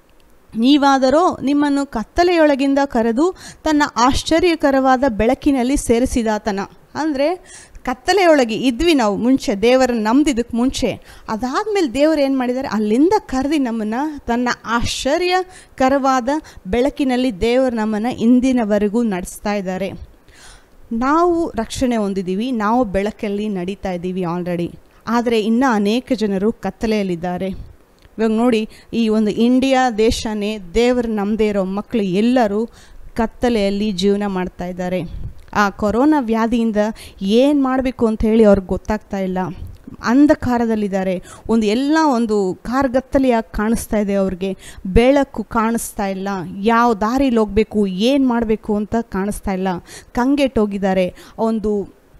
ನೀವಾದರೋ ನಿಮ್ಮನ್ನು ಕತ್ತಲೆಯೊಳಗಿಂದ ಕರೆದು ತನ್ನ ಆಶ್ಚರ್ಯಕರವಾದ ಬೆಳಕಿನಲ್ಲಿ ಸೇರಿಸಿದಾತನ ಅಂದರೆ ಕತ್ತಲೆಯೊಳಗೆ ಇದ್ವಿ ನಾವು ಮುಂಚೆ ದೇವರನ್ನು ನಂಬಿದ್ದಕ್ಕೆ ಮುಂಚೆ ಅದಾದಮೇಲೆ ದೇವರು ಏನು ಮಾಡಿದ್ದಾರೆ ಅಲ್ಲಿಂದ ಕರೆದು ನಮ್ಮನ್ನು ತನ್ನ ಆಶ್ಚರ್ಯಕರವಾದ ಬೆಳಕಿನಲ್ಲಿ ದೇವರು ನಮ್ಮನ್ನು ಇಂದಿನವರೆಗೂ ನಡೆಸ್ತಾ ಇದ್ದಾರೆ ನಾವು ರಕ್ಷಣೆ ಹೊಂದಿದ್ದೀವಿ ನಾವು ಬೆಳಕಲ್ಲಿ ನಡೀತಾ ಇದ್ದೀವಿ ಆಲ್ರೆಡಿ ಆದರೆ ಇನ್ನೂ ಅನೇಕ ಜನರು ಕತ್ತಲೆಯಲ್ಲಿದ್ದಾರೆ ಇವಾಗ ನೋಡಿ ಈ ಒಂದು ಇಂಡಿಯಾ ದೇಶನೇ ದೇವರು ನಮ್ಮದೇ ಇರೋ ಮಕ್ಕಳು ಎಲ್ಲರೂ ಕತ್ತಲೆಯಲ್ಲಿ ಜೀವನ ಮಾಡ್ತಾ ಇದ್ದಾರೆ ಆ ಕೊರೋನಾ ವ್ಯಾಧಿಯಿಂದ ಏನು ಮಾಡಬೇಕು ಅಂತ ಹೇಳಿ ಅವ್ರಿಗೆ ಗೊತ್ತಾಗ್ತಾ ಇಲ್ಲ ಅಂಧಕಾರದಲ್ಲಿದ್ದಾರೆ ಒಂದು ಎಲ್ಲ ಒಂದು ಕಾರ್ಗತ್ತಲೆಯಾಗಿ ಕಾಣಿಸ್ತಾ ಇದೆ ಅವ್ರಿಗೆ ಬೆಳಕು ಕಾಣಿಸ್ತಾ ಇಲ್ಲ ಯಾವ ದಾರಿಲಿ ಹೋಗಬೇಕು ಏನು ಮಾಡಬೇಕು ಅಂತ ಕಾಣಿಸ್ತಾ ಇಲ್ಲ ಕಂಗೆಟ್ಟೋಗಿದ್ದಾರೆ ಒಂದು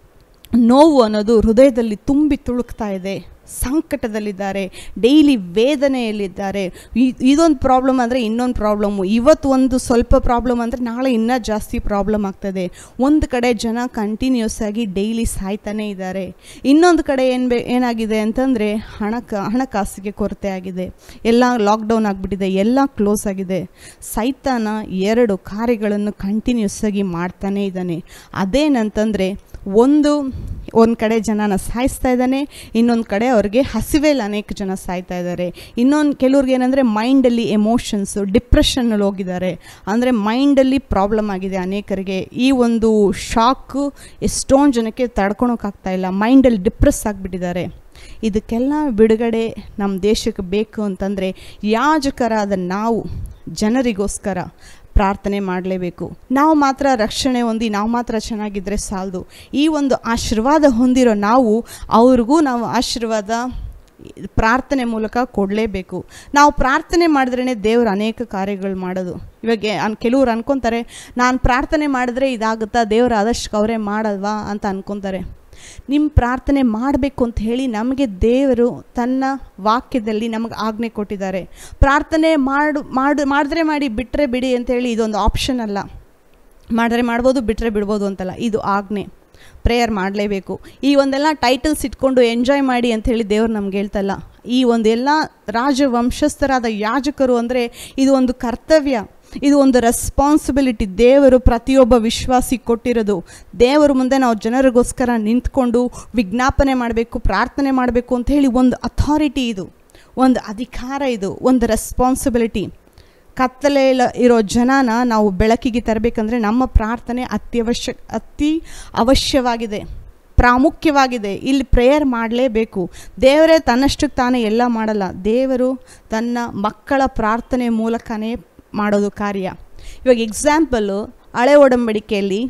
ನೋವು ಅನ್ನೋದು ಹೃದಯದಲ್ಲಿ ತುಂಬಿ ತುಳುಕ್ತಾ ಇದೆ ಸಂಕಟದಲ್ಲಿದ್ದಾರೆ ಡೈಲಿ ವೇದನೆಯಲ್ಲಿದ್ದಾರೆ ಇದೊಂದು ಪ್ರಾಬ್ಲಮ್ ಅಂದರೆ ಇನ್ನೊಂದು ಪ್ರಾಬ್ಲಮ್ಮು ಇವತ್ತು ಒಂದು ಸ್ವಲ್ಪ ಪ್ರಾಬ್ಲಮ್ ಅಂದರೆ ನಾಳೆ ಇನ್ನೂ ಜಾಸ್ತಿ ಪ್ರಾಬ್ಲಮ್ ಆಗ್ತದೆ ಒಂದು ಕಡೆ ಜನ ಕಂಟಿನ್ಯೂಸ್ ಆಗಿ ಡೈಲಿ ಸಾಯ್ತಾನೇ ಇದ್ದಾರೆ ಇನ್ನೊಂದು ಕಡೆ ಏನು ಬೇ ಏನಾಗಿದೆ ಅಂತಂದರೆ ಹಣಕ ಹಣಕಾಸಿಗೆ ಕೊರತೆ ಆಗಿದೆ ಎಲ್ಲ ಲಾಕ್ಡೌನ್ ಆಗಿಬಿಟ್ಟಿದೆ ಎಲ್ಲ ಕ್ಲೋಸ್ ಆಗಿದೆ ಸೈತಾನ ಎರಡು ಕಾರ್ಯಗಳನ್ನು ಕಂಟಿನ್ಯೂಸ್ ಆಗಿ ಮಾಡ್ತಾನೇ ಇದ್ದಾನೆ ಅದೇನಂತಂದರೆ ಒಂದು ಒಂದು ಕಡೆ ಜನನ ಸಾಯಿಸ್ತಾ ಇದ್ದಾನೆ ಇನ್ನೊಂದು ಕಡೆ ಅವ್ರಿಗೆ ಹಸಿವೆಯಲ್ಲಿ ಅನೇಕ ಜನ ಸಾಯ್ತಾ ಇದ್ದಾರೆ ಇನ್ನೊಂದು ಕೆಲವ್ರಿಗೆ ಏನಂದರೆ ಮೈಂಡಲ್ಲಿ ಎಮೋಷನ್ಸು ಡಿಪ್ರೆಷನ್ನಲ್ಲಿ ಹೋಗಿದ್ದಾರೆ ಅಂದರೆ ಮೈಂಡಲ್ಲಿ ಪ್ರಾಬ್ಲಮ್ ಆಗಿದೆ ಅನೇಕರಿಗೆ ಈ ಒಂದು ಶಾಕು ಎಷ್ಟೊಂದು ಜನಕ್ಕೆ ತಡ್ಕೊಳೋಕ್ಕಾಗ್ತಾ ಇಲ್ಲ ಮೈಂಡಲ್ಲಿ ಡಿಪ್ರೆಸ್ ಆಗಿಬಿಟ್ಟಿದ್ದಾರೆ ಇದಕ್ಕೆಲ್ಲ ಬಿಡುಗಡೆ ನಮ್ಮ ದೇಶಕ್ಕೆ ಬೇಕು ಅಂತಂದರೆ ಯಾಜಕರಾದ ನಾವು ಜನರಿಗೋಸ್ಕರ ಪ್ರಾರ್ಥನೆ ಮಾಡಲೇಬೇಕು ನಾವು ಮಾತ್ರ ರಕ್ಷಣೆ ಹೊಂದಿ ನಾವು ಮಾತ್ರ ಚೆನ್ನಾಗಿದ್ದರೆ ಸಾಲದು ಈ ಒಂದು ಆಶೀರ್ವಾದ ಹೊಂದಿರೋ ನಾವು ಅವ್ರಿಗೂ ನಾವು ಆಶೀರ್ವಾದ ಪ್ರಾರ್ಥನೆ ಮೂಲಕ ಕೊಡಲೇಬೇಕು ನಾವು ಪ್ರಾರ್ಥನೆ ಮಾಡಿದ್ರೇ ದೇವರು ಅನೇಕ ಕಾರ್ಯಗಳು ಮಾಡೋದು ಇವಾಗ ಅನ್ ಕೆಲವ್ರು ಅನ್ಕೊತಾರೆ ನಾನು ಪ್ರಾರ್ಥನೆ ಮಾಡಿದ್ರೆ ಇದಾಗುತ್ತಾ ದೇವರು ಆದಷ್ಟು ಅವರೇ ಮಾಡಲ್ವಾ ಅಂತ ಅನ್ಕೊತಾರೆ ನಿಮ್ಮ ಪ್ರಾರ್ಥನೆ ಮಾಡಬೇಕು ಅಂತ ಹೇಳಿ ನಮಗೆ ದೇವರು ತನ್ನ ವಾಕ್ಯದಲ್ಲಿ ನಮಗೆ ಆಜ್ಞೆ ಕೊಟ್ಟಿದ್ದಾರೆ ಪ್ರಾರ್ಥನೆ ಮಾಡು ಮಾಡು ಮಾಡಿದ್ರೆ ಮಾಡಿ ಬಿಟ್ಟರೆ ಬಿಡಿ ಅಂತೇಳಿ ಇದೊಂದು ಆಪ್ಷನ್ ಅಲ್ಲ ಮಾಡಿದ್ರೆ ಮಾಡ್ಬೋದು ಬಿಟ್ಟರೆ ಬಿಡ್ಬೋದು ಅಂತಲ್ಲ ಇದು ಆಜ್ಞೆ ಪ್ರೇಯರ್ ಮಾಡಲೇಬೇಕು ಈ ಒಂದೆಲ್ಲ ಟೈಟಲ್ಸ್ ಇಟ್ಕೊಂಡು ಎಂಜಾಯ್ ಮಾಡಿ ಅಂತ ಹೇಳಿ ದೇವ್ರು ನಮ್ಗೆ ಹೇಳ್ತಲ್ಲ ಈ ಒಂದೆಲ್ಲ ರಾಜವಂಶಸ್ಥರಾದ ಯಾಜಕರು ಅಂದರೆ ಇದು ಒಂದು ಕರ್ತವ್ಯ ಇದು ಒಂದು ರೆಸ್ಪಾನ್ಸಿಬಿಲಿಟಿ ದೇವರು ಪ್ರತಿಯೊಬ್ಬ ವಿಶ್ವಾಸಿ ಕೊಟ್ಟಿರೋದು ದೇವರು ಮುಂದೆ ನಾವು ಜನರಿಗೋಸ್ಕರ ನಿಂತ್ಕೊಂಡು ವಿಜ್ಞಾಪನೆ ಮಾಡಬೇಕು ಪ್ರಾರ್ಥನೆ ಮಾಡಬೇಕು ಅಂತ ಹೇಳಿ ಒಂದು ಅಥಾರಿಟಿ ಇದು ಒಂದು ಅಧಿಕಾರ ಇದು ಒಂದು ರೆಸ್ಪಾನ್ಸಿಬಿಲಿಟಿ ಕತ್ತಲೆ ಇರೋ ಜನನ ನಾವು ಬೆಳಕಿಗೆ ತರಬೇಕಂದ್ರೆ ನಮ್ಮ ಪ್ರಾರ್ಥನೆ ಅತ್ಯವಶ್ಯ ಅತಿ ಅವಶ್ಯವಾಗಿದೆ ಪ್ರಾಮುಖ್ಯವಾಗಿದೆ ಇಲ್ಲಿ ಪ್ರೇಯರ್ ಮಾಡಲೇಬೇಕು ದೇವರೇ ತನ್ನಷ್ಟಕ್ಕೆ ತಾನೇ ಎಲ್ಲ ಮಾಡಲ್ಲ ದೇವರು ತನ್ನ ಮಕ್ಕಳ ಪ್ರಾರ್ಥನೆ ಮೂಲಕನೇ ಮಾಡೋದು ಕಾರ್ಯ ಇವಾಗ ಎಕ್ಸಾಂಪಲ್ಲು ಹಳೆ ಒಡಂಬಡಿಕೆಯಲ್ಲಿ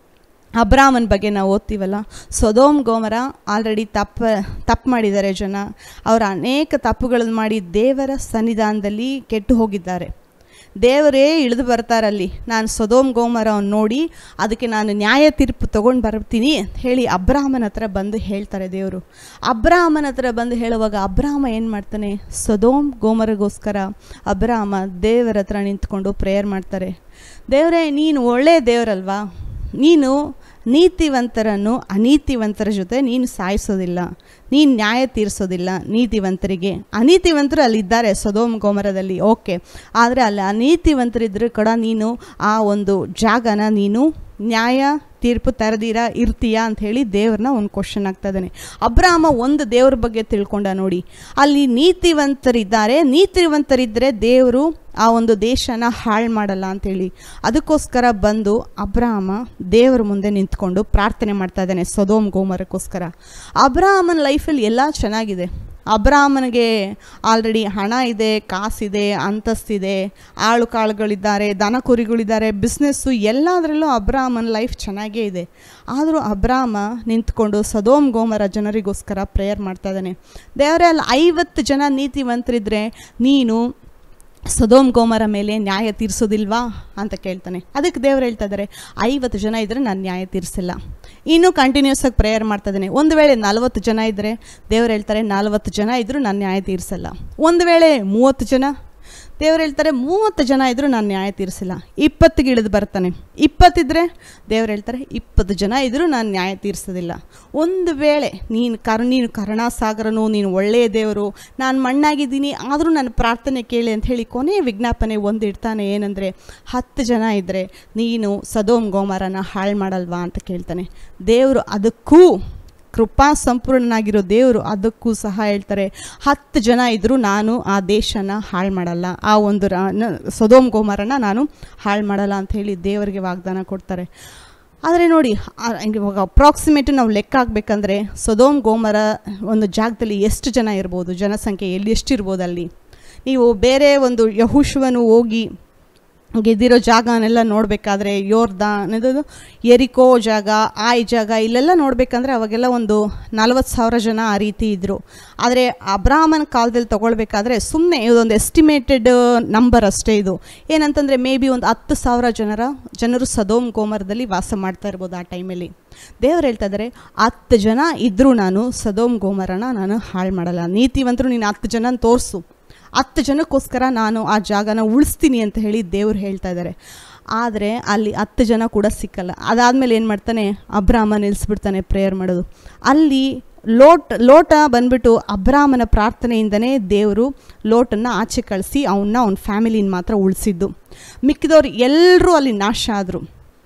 ಅಬ್ರಾಮನ್ ಬಗ್ಗೆ ನಾವು ಓದ್ತೀವಲ್ಲ ಸೊದೋಮ್ ಗೋಮರ ಆಲ್ರೆಡಿ ತಪ್ಪ ತಪ್ಪು ಮಾಡಿದ್ದಾರೆ ಜನ ಅವರ ಅನೇಕ ತಪ್ಪುಗಳನ್ನು ಮಾಡಿ ದೇವರ ಸನ್ನಿಧಾನದಲ್ಲಿ ಕೆಟ್ಟು ಹೋಗಿದ್ದಾರೆ ದೇವರೇ ಇಳಿದು ಬರ್ತಾರಲ್ಲಿ ನಾನು ಸೊದೋಮ್ ಗೋಮರವನ್ನು ನೋಡಿ ಅದಕ್ಕೆ ನಾನು ನ್ಯಾಯ ತೀರ್ಪು ತೊಗೊಂಡು ಬರ್ತೀನಿ ಅಂತ ಹೇಳಿ ಅಬ್ರಾಹ್ಮನ ಹತ್ರ ಬಂದು ಹೇಳ್ತಾರೆ ದೇವರು ಅಬ್ರಾಹ್ಮನ ಹತ್ರ ಬಂದು ಹೇಳುವಾಗ ಅಬ್ರಾಹ್ಮ ಏನು ಮಾಡ್ತಾನೆ ಸೊದೋಮ್ ಗೋಮರಗೋಸ್ಕರ ಅಬ್ರಾಹ್ಮ ದೇವರ ಹತ್ರ ನಿಂತ್ಕೊಂಡು ಪ್ರೇಯರ್ ಮಾಡ್ತಾರೆ ದೇವರೇ ನೀನು ಒಳ್ಳೆಯ ದೇವರಲ್ವಾ ನೀನು ನೀತಿವಂತರನ್ನು ಅನೀತಿವಂತರ ಜೊತೆ ನೀನು ಸಾಯಿಸೋದಿಲ್ಲ ನೀನು ನ್ಯಾಯ ತೀರಿಸೋದಿಲ್ಲ ನೀತಿವಂತರಿಗೆ ಅನೀತಿವಂತರು ಅಲ್ಲಿದ್ದಾರೆ ಸೊದೋಮ್ ಗೋಮರದಲ್ಲಿ ಓಕೆ ಆದರೆ ಅಲ್ಲಿ ಅನೀತಿವಂತರಿದ್ದರೂ ಕೂಡ ನೀನು ಆ ಒಂದು ಜಾಗನ ನೀನು ನ್ಯಾಯ ತೀರ್ಪು ತರದಿರ ಇರ್ತೀಯಾ ಅಂತ ಹೇಳಿ ದೇವ್ರನ್ನ ಒಂದು ಕ್ವಶನ್ ಆಗ್ತಾ ಇದ್ದಾನೆ ಅಬ್ರಾಹ್ಮ ಒಂದು ದೇವ್ರ ಬಗ್ಗೆ ತಿಳ್ಕೊಂಡ ನೋಡಿ ಅಲ್ಲಿ ನೀತಿವಂತರಿದ್ದಾರೆ ನೀತಿವಂತರಿದ್ದರೆ ದೇವರು ಆ ಒಂದು ದೇಶನ ಹಾಳು ಮಾಡಲ್ಲ ಅಂತೇಳಿ ಅದಕ್ಕೋಸ್ಕರ ಬಂದು ಅಬ್ರಾಹ್ಮ ದೇವರ ಮುಂದೆ ನಿಂತ್ಕೊಂಡು ಪ್ರಾರ್ಥನೆ ಮಾಡ್ತಾ ಇದ್ದಾನೆ ಸೊದೋಮ್ ಗೋಮರಕ್ಕೋಸ್ಕರ ಅಬ್ರಾಹ್ಮನ ಲೈಫಲ್ಲಿ ಎಲ್ಲ ಚೆನ್ನಾಗಿದೆ ಅಬ್ರಾಹ್ಮನಿಗೆ ಆಲ್ರೆಡಿ ಹಣ ಇದೆ ಕಾಸಿದೆ ಅಂತಸ್ತಿದೆ ಆಳು ಕಾಳುಗಳಿದ್ದಾರೆ ದನ ಕುರಿಗಳಿದ್ದಾರೆ ಬಿಸ್ನೆಸ್ಸು ಎಲ್ಲದರಲ್ಲೂ ಅಬ್ರಾಹ್ಮನ ಲೈಫ್ ಚೆನ್ನಾಗೇ ಇದೆ ಆದರೂ ಅಬ್ರಾಹ್ಮ ನಿಂತ್ಕೊಂಡು ಸದೋಮ್ ಗೋಮರ ಜನರಿಗೋಸ್ಕರ ಪ್ರೇಯರ್ ಮಾಡ್ತಾ ಇದ್ದಾನೆ ದೇವರೇ ಅಲ್ಲಿ ಐವತ್ತು ಜನ ನೀತಿವಂತರಿದ್ದರೆ ನೀನು ಸದೋಮ್ ಗೋಮರ ಮೇಲೆ ನ್ಯಾಯ ತೀರಿಸೋದಿಲ್ವಾ ಅಂತ ಕೇಳ್ತಾನೆ ಅದಕ್ಕೆ ದೇವ್ರು ಹೇಳ್ತಾ ಇದ್ದಾರೆ ಐವತ್ತು ಜನ ಇದ್ದರೆ ನಾನು ನ್ಯಾಯ ತೀರಿಸಿಲ್ಲ ಇನ್ನೂ ಕಂಟಿನ್ಯೂಸ್ ಆಗಿ ಪ್ರೇಯರ್ ಮಾಡ್ತಾ ಇದ್ದಾನೆ ಒಂದು ವೇಳೆ ನಲವತ್ತು ಜನ ಇದ್ದರೆ ದೇವ್ರು ಹೇಳ್ತಾರೆ ನಲವತ್ತು ಜನ ಇದ್ದರೂ ನಾನು ನ್ಯಾಯ ತೀರಿಸಲ್ಲ ಒಂದು ವೇಳೆ ಮೂವತ್ತು ಜನ ದೇವ್ರು ಹೇಳ್ತಾರೆ ಮೂವತ್ತು ಜನ ಇದ್ದರೂ ನಾನು ನ್ಯಾಯ ತೀರಿಸಿಲ್ಲ ಇಪ್ಪತ್ತಿಗೆ ಇಳಿದು ಬರ್ತಾನೆ ಇಪ್ಪತ್ತಿದ್ರೆ ದೇವ್ರು ಹೇಳ್ತಾರೆ ಇಪ್ಪತ್ತು ಜನ ಇದ್ದರೂ ನಾನು ನ್ಯಾಯ ತೀರಿಸೋದಿಲ್ಲ ಒಂದು ವೇಳೆ ನೀನು ಕರ್ ನೀನು ಕರುಣಾಸಾಗರನು ನೀನು ಒಳ್ಳೆಯ ದೇವರು ನಾನು ಮಣ್ಣಾಗಿದ್ದೀನಿ ಆದರೂ ನನ್ನ ಪ್ರಾರ್ಥನೆ ಕೇಳಿ ಅಂತ ಹೇಳಿ ಕೊನೆಯ ವಿಜ್ಞಾಪನೆ ಒಂದು ಇಡ್ತಾನೆ ಏನಂದರೆ ಹತ್ತು ಜನ ಇದ್ದರೆ ನೀನು ಸದೋಮ್ ಗೋಮರನ ಹಾಳು ಮಾಡಲ್ವಾ ಅಂತ ಕೇಳ್ತಾನೆ ದೇವರು ಅದಕ್ಕೂ ಕೃಪಾ ಸಂಪೂರ್ಣನಾಗಿರೋ ದೇವರು ಅದಕ್ಕೂ ಸಹ ಹೇಳ್ತಾರೆ ಹತ್ತು ಜನ ಇದ್ದರೂ ನಾನು ಆ ದೇಶನ ಹಾಳು ಮಾಡಲ್ಲ ಆ ಒಂದು ರಾ ನ- ಸೊದೋಮ್ ಗೋಮರನ ನಾನು ಹಾಳು ಮಾಡಲ್ಲ ಅಂತ ಹೇಳಿ ದೇವರಿಗೆ ವಾಗ್ದಾನ ಕೊಡ್ತಾರೆ ಆದರೆ ನೋಡಿ ಆ- ಇವಾಗ ಅಪ್ರಾಕ್ಸಿಮೇಟ್ ನಾವು ಲೆಕ್ಕ ಹಾಕ್ಬೇಕಂದ್ರೆ ಸೊದೋಮ್ ಗೋಮರ ಒಂದು ಜಾಗದಲ್ಲಿ ಎಷ್ಟು ಜನ ಇರ್ಬೋದು ಜನಸಂಖ್ಯೆ ಎಲ್ಲಿ ಎಷ್ಟಿರ್ಬೋದು ಅಲ್ಲಿ ನೀವು ಬೇರೆ ಒಂದು ಯಹುಶ್ವನು ಹೋಗಿ ಗೆದ್ದಿರೋ ಜಾಗನೆಲ್ಲ ನೋಡಬೇಕಾದ್ರೆ ಯೋರ್ದಾನ್ ಇದು ಎರಿಕೋ ಜಾಗ ಆಯ್ ಜಾಗ ಇಲ್ಲೆಲ್ಲ ನೋಡಬೇಕಂದ್ರೆ ಅವಾಗೆಲ್ಲ ಒಂದು ನಲ್ವತ್ತು ಸಾವಿರ ಜನ ಆ ರೀತಿ ಇದ್ದರು ಆದರೆ ಅಬ್ರಾಹ್ಮನ ಕಾಲದಲ್ಲಿ ತೊಗೊಳ್ಬೇಕಾದ್ರೆ ಸುಮ್ಮನೆ ಇದೊಂದು ಎಸ್ಟಿಮೇಟೆಡ್ ನಂಬರ್ ಅಷ್ಟೇ ಇದು ಏನಂತಂದರೆ ಮೇ ಬಿ ಒಂದು ಹತ್ತು ಸಾವಿರ ಜನರ ಜನರು ಸದೋಮ್ ಗೋಮರದಲ್ಲಿ ವಾಸ ಮಾಡ್ತಾ ಇರ್ಬೋದು ಆ ಟೈಮಲ್ಲಿ ದೇವ್ರು ಹೇಳ್ತಾ ಇದ್ದಾರೆ ಹತ್ತು ಜನ ಇದ್ದರೂ ನಾನು ಸದೋಮ್ ಗೋಮರನ ನಾನು ಹಾಳು ಮಾಡಲ್ಲ ನೀತಿವಂತರು ನೀನು ಹತ್ತು ಜನ ತೋರಿಸು ಹತ್ತು ಜನಕ್ಕೋಸ್ಕರ ನಾನು ಆ ಜಾಗನ ಉಳಿಸ್ತೀನಿ ಅಂತ ಹೇಳಿ ದೇವ್ರು ಹೇಳ್ತಾ ಇದ್ದಾರೆ ಆದರೆ ಅಲ್ಲಿ ಹತ್ತು ಜನ ಕೂಡ ಸಿಕ್ಕಲ್ಲ ಅದಾದಮೇಲೆ ಏನು ಮಾಡ್ತಾನೆ ಅಬ್ರಾಹ್ಮ ನಿಲ್ಲಿಸ್ಬಿಡ್ತಾನೆ ಪ್ರೇಯರ್ ಮಾಡೋದು ಅಲ್ಲಿ ಲೋಟ್ ಲೋಟ ಬಂದ್ಬಿಟ್ಟು ಅಬ್ರಾಹ್ಮನ ಪ್ರಾರ್ಥನೆಯಿಂದನೇ ದೇವರು ಲೋಟನ್ನು ಆಚೆ ಕಳಿಸಿ ಅವನ್ನ ಅವನ ಫ್ಯಾಮಿಲಿನ ಮಾತ್ರ ಉಳಿಸಿದ್ದು ಮಿಕ್ಕಿದವ್ರು ಎಲ್ಲರೂ ಅಲ್ಲಿ ನಾಶ ಆದರು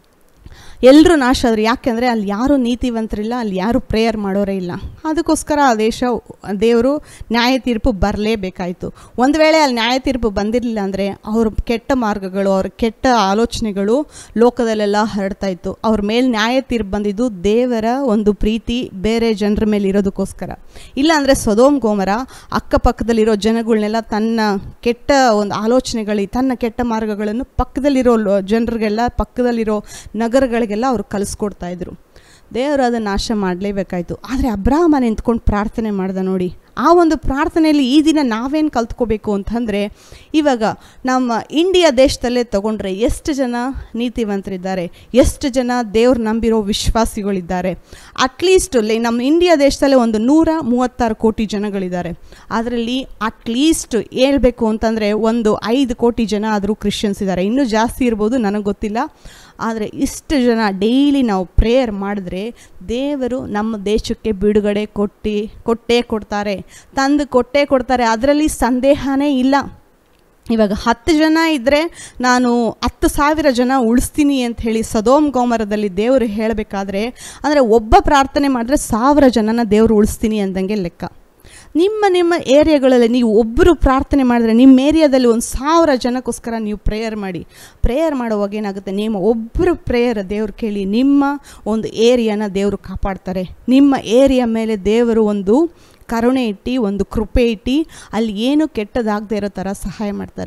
ಎಲ್ಲರೂ ನಾಶ ಆದರು ಯಾಕೆಂದರೆ ಅಲ್ಲಿ ಯಾರೂ ನೀತಿವಂತರಿಲ್ಲ ಅಲ್ಲಿ ಯಾರೂ ಪ್ರೇಯರ್ ಮಾಡೋರೇ ಇಲ್ಲ ಅದಕ್ಕೋಸ್ಕರ ಆ ದೇಶ ದೇವರು ನ್ಯಾಯ ತೀರ್ಪು ಬರಲೇಬೇಕಾಯಿತು ಒಂದು ವೇಳೆ ಅಲ್ಲಿ ನ್ಯಾಯ ತೀರ್ಪು ಬಂದಿರಲಿಲ್ಲ ಅಂದರೆ ಅವ್ರ ಕೆಟ್ಟ ಮಾರ್ಗಗಳು ಅವ್ರ ಕೆಟ್ಟ ಆಲೋಚನೆಗಳು ಲೋಕದಲ್ಲೆಲ್ಲ ಹರಡ್ತಾ ಇತ್ತು ಅವ್ರ ಮೇಲೆ ನ್ಯಾಯ ತೀರ್ಪು ಬಂದಿದ್ದು ದೇವರ ಒಂದು ಪ್ರೀತಿ ಬೇರೆ ಜನರ ಮೇಲೆ ಇರೋದಕ್ಕೋಸ್ಕರ ಇಲ್ಲ ಅಂದರೆ ಸೊದೋಮ್ ಗೋಮರ ಅಕ್ಕಪಕ್ಕದಲ್ಲಿರೋ ಜನಗಳನ್ನೆಲ್ಲ ತನ್ನ ಕೆಟ್ಟ ಒಂದು ಆಲೋಚನೆಗಳಿ ತನ್ನ ಕೆಟ್ಟ ಮಾರ್ಗಗಳನ್ನು ಪಕ್ಕದಲ್ಲಿರೋ ಲೋ- ಜನರಿಗೆಲ್ಲ ಪಕ್ಕದಲ್ಲಿರೋ ನಗರಗಳಿಗೆಲ್ಲ ಅವ್ರು ಕಲಿಸ್ಕೊಡ್ತಾ ಇದ್ರು ದೇವರು ಅದನ್ನು ನಾಶ ಮಾಡಲೇಬೇಕಾಯ್ತು ಆದರೆ ಅಬ್ರಾಹ್ಮ ನಿಂತ್ಕೊಂಡು ಪ್ರಾರ್ಥನೆ ಮಾಡ್ದ ನೋಡಿ ಆ ಒಂದು ಪ್ರಾರ್ಥನೆಯಲ್ಲಿ ಈ ದಿನ ನಾವೇನು ಕಲ್ತ್ಕೋಬೇಕು ಅಂತಂದರೆ ಇವಾಗ ನಮ್ಮ ಇಂಡಿಯಾ ದೇಶದಲ್ಲೇ ತಗೊಂಡ್ರೆ ಎಷ್ಟು ಜನ ನೀತಿವಂತರಿದ್ದಾರೆ ಎಷ್ಟು ಜನ ದೇವ್ರು ನಂಬಿರೋ ವಿಶ್ವಾಸಿಗಳಿದ್ದಾರೆ ಅಟ್ಲೀಸ್ಟ್ ನಮ್ಮ ಇಂಡಿಯಾ ದೇಶದಲ್ಲೇ ಒಂದು ನೂರ ಮೂವತ್ತಾರು ಕೋಟಿ ಜನಗಳಿದ್ದಾರೆ ಅದರಲ್ಲಿ ಅಟ್ಲೀಸ್ಟ್ ಹೇಳ್ಬೇಕು ಅಂತಂದರೆ ಒಂದು ಐದು ಕೋಟಿ ಜನ ಆದರೂ ಕ್ರಿಶ್ಚಿಯನ್ಸ್ ಇದ್ದಾರೆ ಇನ್ನೂ ಜಾಸ್ತಿ ಇರ್ಬೋದು ನನಗೆ ಗೊತ್ತಿಲ್ಲ ಆದರೆ ಇಷ್ಟು ಜನ ಡೈಲಿ ನಾವು ಪ್ರೇಯರ್ ಮಾಡಿದ್ರೆ ದೇವರು ನಮ್ಮ ದೇಶಕ್ಕೆ ಬಿಡುಗಡೆ ಕೊಟ್ಟು ಕೊಟ್ಟೇ ಕೊಡ್ತಾರೆ ತಂದು ಕೊಟ್ಟೇ ಕೊಡ್ತಾರೆ ಅದರಲ್ಲಿ ಸಂದೇಹನೇ ಇಲ್ಲ ಇವಾಗ ಹತ್ತು ಜನ ಇದ್ದರೆ ನಾನು ಹತ್ತು ಸಾವಿರ ಜನ ಉಳಿಸ್ತೀನಿ ಅಂತ ಹೇಳಿ ಸದೋಮ್ ಗೋಮರದಲ್ಲಿ ದೇವರು ಹೇಳಬೇಕಾದ್ರೆ ಅಂದರೆ ಒಬ್ಬ ಪ್ರಾರ್ಥನೆ ಮಾಡಿದ್ರೆ ಸಾವಿರ ಜನನ ದೇವರು ಉಳಿಸ್ತೀನಿ ಅಂದಂಗೆ ಲೆಕ್ಕ ನಿಮ್ಮ ನಿಮ್ಮ ಏರಿಯಾಗಳಲ್ಲಿ ನೀವು ಒಬ್ಬರು ಪ್ರಾರ್ಥನೆ ಮಾಡಿದ್ರೆ ನಿಮ್ಮ ಏರಿಯಾದಲ್ಲಿ ಒಂದು ಸಾವಿರ ಜನಕ್ಕೋಸ್ಕರ ನೀವು ಪ್ರೇಯರ್ ಮಾಡಿ ಪ್ರೇಯರ್ ಮಾಡುವಾಗ ಏನಾಗುತ್ತೆ ನಿಮ್ಮ ಒಬ್ಬರು ಪ್ರೇಯರ್ ದೇವ್ರು ಕೇಳಿ ನಿಮ್ಮ ಒಂದು ಏರಿಯಾನ ದೇವರು ಕಾಪಾಡ್ತಾರೆ ನಿಮ್ಮ ಏರಿಯಾ ಮೇಲೆ ದೇವರು ಒಂದು ಕರುಣೆ ಇಟ್ಟು ಒಂದು ಕೃಪೆ ಇಟ್ಟು ಅಲ್ಲಿ ಏನು ಕೆಟ್ಟದಾಗದೇ ಇರೋ ಥರ ಸಹಾಯ ಮಾಡ್ತಾರೆ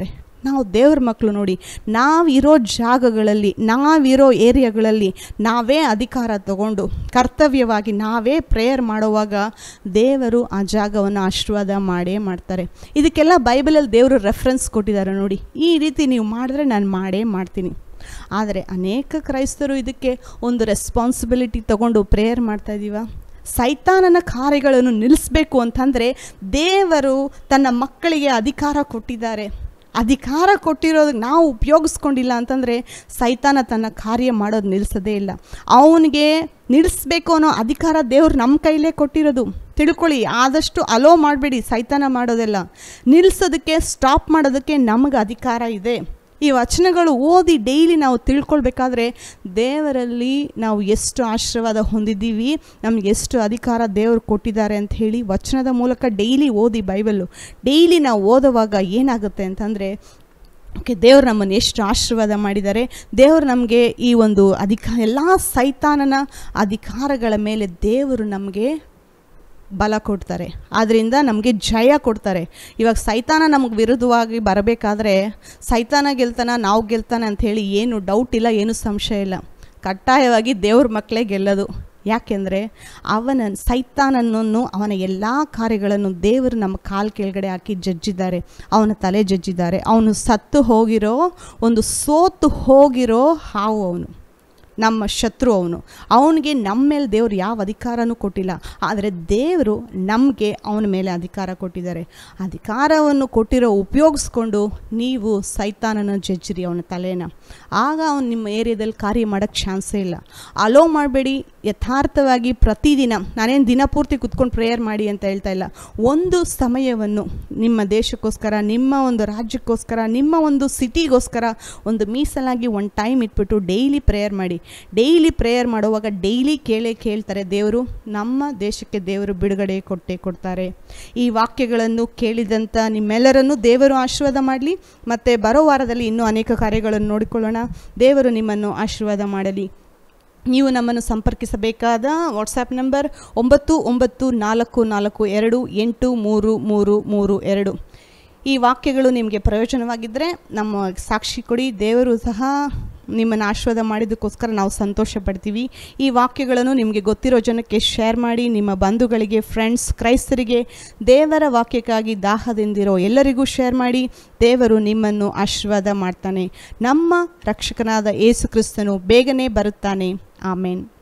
ನಾವು ದೇವ್ರ ಮಕ್ಕಳು ನೋಡಿ ನಾವಿರೋ ಜಾಗಗಳಲ್ಲಿ ನಾವಿರೋ ಏರಿಯಾಗಳಲ್ಲಿ ನಾವೇ ಅಧಿಕಾರ ತಗೊಂಡು ಕರ್ತವ್ಯವಾಗಿ ನಾವೇ ಪ್ರೇಯರ್ ಮಾಡುವಾಗ ದೇವರು ಆ ಜಾಗವನ್ನು ಆಶೀರ್ವಾದ ಮಾಡೇ ಮಾಡ್ತಾರೆ ಇದಕ್ಕೆಲ್ಲ ಬೈಬಲಲ್ಲಿ ದೇವರು ರೆಫರೆನ್ಸ್ ಕೊಟ್ಟಿದ್ದಾರೆ ನೋಡಿ ಈ ರೀತಿ ನೀವು ಮಾಡಿದ್ರೆ ನಾನು ಮಾಡೇ ಮಾಡ್ತೀನಿ ಆದರೆ ಅನೇಕ ಕ್ರೈಸ್ತರು ಇದಕ್ಕೆ ಒಂದು ರೆಸ್ಪಾನ್ಸಿಬಿಲಿಟಿ ತಗೊಂಡು ಪ್ರೇಯರ್ ಮಾಡ್ತಾ ಇದ್ದೀವ ಸೈತಾನನ ಕಾರ್ಯಗಳನ್ನು ನಿಲ್ಲಿಸಬೇಕು ಅಂತಂದರೆ ದೇವರು ತನ್ನ ಮಕ್ಕಳಿಗೆ ಅಧಿಕಾರ ಕೊಟ್ಟಿದ್ದಾರೆ ಅಧಿಕಾರ ಕೊಟ್ಟಿರೋದಕ್ಕೆ ನಾವು ಉಪಯೋಗಿಸ್ಕೊಂಡಿಲ್ಲ ಅಂತಂದರೆ ಸೈತಾನ ತನ್ನ ಕಾರ್ಯ ಮಾಡೋದು ನಿಲ್ಲಿಸೋದೇ ಇಲ್ಲ ಅವನಿಗೆ ನಿಲ್ಲಿಸ್ಬೇಕು ಅನ್ನೋ ಅಧಿಕಾರ ದೇವ್ರು ನಮ್ಮ ಕೈಲೇ ಕೊಟ್ಟಿರೋದು ತಿಳ್ಕೊಳ್ಳಿ ಆದಷ್ಟು ಅಲೋ ಮಾಡಬೇಡಿ ಸೈತಾನ ಮಾಡೋದೆಲ್ಲ ನಿಲ್ಲಿಸೋದಕ್ಕೆ ಸ್ಟಾಪ್ ಮಾಡೋದಕ್ಕೆ ನಮಗೆ ಅಧಿಕಾರ ಇದೆ ಈ ವಚನಗಳು ಓದಿ ಡೈಲಿ ನಾವು ತಿಳ್ಕೊಳ್ಬೇಕಾದ್ರೆ ದೇವರಲ್ಲಿ ನಾವು ಎಷ್ಟು ಆಶೀರ್ವಾದ ಹೊಂದಿದ್ದೀವಿ ನಮ್ಗೆ ಎಷ್ಟು ಅಧಿಕಾರ ದೇವರು ಕೊಟ್ಟಿದ್ದಾರೆ ಅಂತ ಹೇಳಿ ವಚನದ ಮೂಲಕ ಡೈಲಿ ಓದಿ ಬೈಬಲ್ಲು ಡೈಲಿ ನಾವು ಓದುವಾಗ ಏನಾಗುತ್ತೆ ಅಂತಂದರೆ ಓಕೆ ದೇವರು ನಮ್ಮನ್ನು ಎಷ್ಟು ಆಶೀರ್ವಾದ ಮಾಡಿದ್ದಾರೆ ದೇವರು ನಮಗೆ ಈ ಒಂದು ಅಧಿಕ ಎಲ್ಲ ಸೈತಾನನ ಅಧಿಕಾರಗಳ ಮೇಲೆ ದೇವರು ನಮಗೆ ಬಲ ಕೊಡ್ತಾರೆ ಆದ್ದರಿಂದ ನಮಗೆ ಜಯ ಕೊಡ್ತಾರೆ ಇವಾಗ ಸೈತಾನ ನಮಗೆ ವಿರುದ್ಧವಾಗಿ ಬರಬೇಕಾದ್ರೆ ಸೈತಾನ ಗೆಲ್ತಾನ ನಾವು ಗೆಲ್ತಾನೆ ಅಂಥೇಳಿ ಏನು ಡೌಟ್ ಇಲ್ಲ ಏನು ಸಂಶಯ ಇಲ್ಲ ಕಡ್ಡಾಯವಾಗಿ ದೇವ್ರ ಮಕ್ಕಳೇ ಗೆಲ್ಲೋದು ಯಾಕೆಂದರೆ ಅವನ ಸೈತಾನನ್ನು ಅವನ ಎಲ್ಲ ಕಾರ್ಯಗಳನ್ನು ದೇವರು ನಮ್ಮ ಕಾಲು ಕೆಳಗಡೆ ಹಾಕಿ ಜಜ್ಜಿದ್ದಾರೆ ಅವನ ತಲೆ ಜಜ್ಜಿದ್ದಾರೆ ಅವನು ಸತ್ತು ಹೋಗಿರೋ ಒಂದು ಸೋತು ಹೋಗಿರೋ ಹಾವು ಅವನು ನಮ್ಮ ಶತ್ರು ಅವನು ಅವನಿಗೆ ನಮ್ಮ ಮೇಲೆ ದೇವರು ಯಾವ ಅಧಿಕಾರನೂ ಕೊಟ್ಟಿಲ್ಲ ಆದರೆ ದೇವರು ನಮಗೆ ಅವನ ಮೇಲೆ ಅಧಿಕಾರ ಕೊಟ್ಟಿದ್ದಾರೆ ಅಧಿಕಾರವನ್ನು ಕೊಟ್ಟಿರೋ ಉಪಯೋಗಿಸ್ಕೊಂಡು ನೀವು ಸೈತಾನನ ಜಜ್ಜಿರಿ ಅವನ ತಲೆನ ಆಗ ಅವನು ನಿಮ್ಮ ಏರಿಯಾದಲ್ಲಿ ಕಾರ್ಯ ಮಾಡೋಕ್ಕೆ ಚಾನ್ಸೇ ಇಲ್ಲ ಅಲೋ ಮಾಡಬೇಡಿ ಯಥಾರ್ಥವಾಗಿ ಪ್ರತಿದಿನ ನಾನೇನು ದಿನಪೂರ್ತಿ ಕುತ್ಕೊಂಡು ಪ್ರೇಯರ್ ಮಾಡಿ ಅಂತ ಹೇಳ್ತಾ ಇಲ್ಲ ಒಂದು ಸಮಯವನ್ನು ನಿಮ್ಮ ದೇಶಕ್ಕೋಸ್ಕರ ನಿಮ್ಮ ಒಂದು ರಾಜ್ಯಕ್ಕೋಸ್ಕರ ನಿಮ್ಮ ಒಂದು ಸಿಟಿಗೋಸ್ಕರ ಒಂದು ಮೀಸಲಾಗಿ ಒಂದು ಟೈಮ್ ಇಟ್ಬಿಟ್ಟು ಡೈಲಿ ಪ್ರೇಯರ್ ಮಾಡಿ ಡೈಲಿ ಪ್ರೇಯರ್ ಮಾಡುವಾಗ ಡೈಲಿ ಕೇಳೇ ಕೇಳ್ತಾರೆ ದೇವರು ನಮ್ಮ ದೇಶಕ್ಕೆ ದೇವರು ಬಿಡುಗಡೆ ಕೊಟ್ಟೆ ಕೊಡ್ತಾರೆ ಈ ವಾಕ್ಯಗಳನ್ನು ಕೇಳಿದಂಥ ನಿಮ್ಮೆಲ್ಲರನ್ನೂ ದೇವರು ಆಶೀರ್ವಾದ ಮಾಡಲಿ ಮತ್ತು ಬರೋ ವಾರದಲ್ಲಿ ಇನ್ನೂ ಅನೇಕ ಕಾರ್ಯಗಳನ್ನು ನೋಡಿಕೊಳ್ಳೋಣ ದೇವರು ನಿಮ್ಮನ್ನು ಆಶೀರ್ವಾದ ಮಾಡಲಿ ನೀವು ನಮ್ಮನ್ನು ಸಂಪರ್ಕಿಸಬೇಕಾದ ವಾಟ್ಸಾಪ್ ನಂಬರ್ ಒಂಬತ್ತು ಒಂಬತ್ತು ನಾಲ್ಕು ನಾಲ್ಕು ಎರಡು ಎಂಟು ಮೂರು ಮೂರು ಮೂರು ಎರಡು ಈ ವಾಕ್ಯಗಳು ನಿಮಗೆ ಪ್ರಯೋಜನವಾಗಿದ್ದರೆ ನಮ್ಮ ಸಾಕ್ಷಿ ಕೊಡಿ ದೇವರು ಸಹ ನಿಮ್ಮನ್ನು ಆಶೀರ್ವಾದ ಮಾಡಿದ್ದಕ್ಕೋಸ್ಕರ ನಾವು ಸಂತೋಷ ಪಡ್ತೀವಿ ಈ ವಾಕ್ಯಗಳನ್ನು ನಿಮಗೆ ಗೊತ್ತಿರೋ ಜನಕ್ಕೆ ಶೇರ್ ಮಾಡಿ ನಿಮ್ಮ ಬಂಧುಗಳಿಗೆ ಫ್ರೆಂಡ್ಸ್ ಕ್ರೈಸ್ತರಿಗೆ ದೇವರ ವಾಕ್ಯಕ್ಕಾಗಿ ದಾಹದಿಂದಿರೋ ಎಲ್ಲರಿಗೂ ಶೇರ್ ಮಾಡಿ ದೇವರು ನಿಮ್ಮನ್ನು ಆಶೀರ್ವಾದ ಮಾಡ್ತಾನೆ ನಮ್ಮ ರಕ್ಷಕನಾದ ಯೇಸು ಕ್ರಿಸ್ತನು ಬೇಗನೆ ಬರುತ್ತಾನೆ ಆಮೇನ್